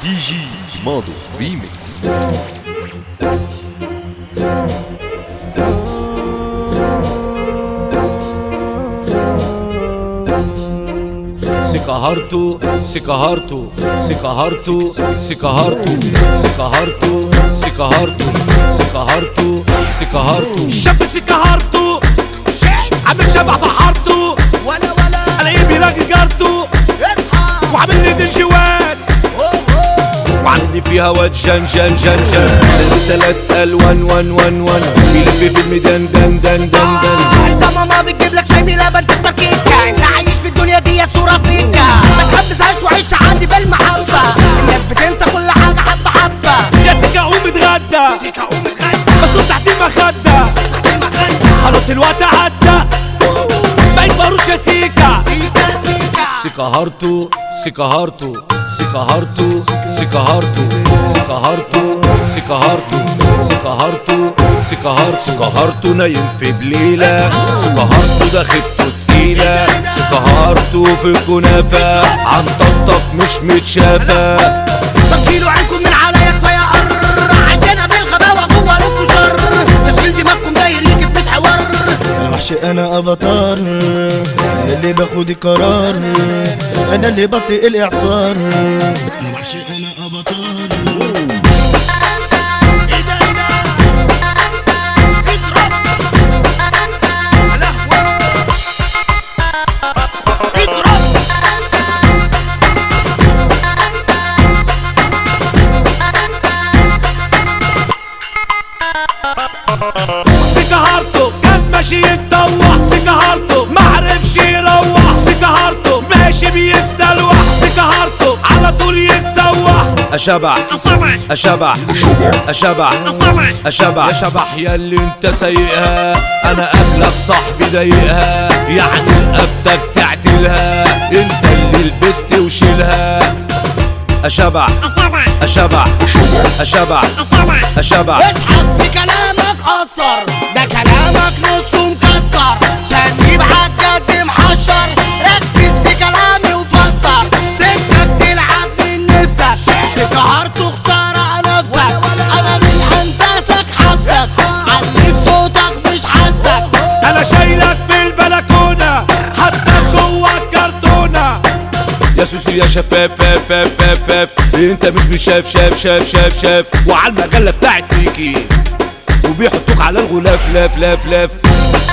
دي جي ماضو ريميكس سكهرتو سكهرتو سكهرتو سكهرتو سكهرتو سكهرتو سكهرتو سكهرتو شاب سكهرتو عامل شبح بحارته ولا ولا الاقيه بيلاقي جارته اصحى وعامل لي دنشوان وعندي فيها واد جن جن جن جن لابس تلات الوان وان وان وان بيلف في الميدان دن دن دن دن انت ماما بتجيب لك شاي بلبن تفطر كيكه انت عايش في الدنيا دي صوره فيكا ما تحبسهاش وعيش عندي بالمحبه الناس بتنسى كل حاجه حبه حبه يا سكة قوم اتغدى سيكا قوم اتغدى مسؤول تحت المخدة خلاص الوقت عدى بقيت بروش يا سيكا سيكا سيكا سكهرتو سكهرتو سكهرتو سكهرتو سكهرتو سكهرتو سكهرتو سكهرتو سكهرتو نايم في بليلة سكهرتو ده خيبته تقيلة سكهرتو في الكنافة عن تصطف مش متشافة طب شيلوا عينكم من عليا كفايه قر عشان بالغباوه جوه لكم شر تشغيل دماغكم داير يجي في حوار انا وحش انا افاتار انا اللي باخد القرار انا اللي بطلق الاعصار انا وحش انا افاتار ايه ده ايه ده اضرب يا لهوي اضرب سكهرتو كان ماشي يتطوح سكهرتو معرفش يروح سكهرتو ماشي بيستلوح سكهرتو على طول يتسوح اشبع اصابع اشبع اشبع اصابع اشبع يا شبح يا اللي انت سايقها انا قبلك صاحبي ضايقها يعني رقبتك تعدلها انت اللي لبست وشيلها اشبع اصابع اشبع اشبع اصابع اشبع اسحب في كلامك قصر ده كلامك نصه مكسر عشان يبقى جد محشر ركز في كلامي وفسر سيبك تلعب من نفسك سكهرت خسارة نفسك انا من انفاسك حبسك علي في صوتك مش حاسك انا شايلك في البلكونه حتى جوه الكرتونه يا سوسي يا شفاف فاف فاف فاف فاف انت مش بشاف شاف شاف شاف شاف وعلى المجله بتاعت ميكي وبيحطوك على الغلاف لاف لاف لاف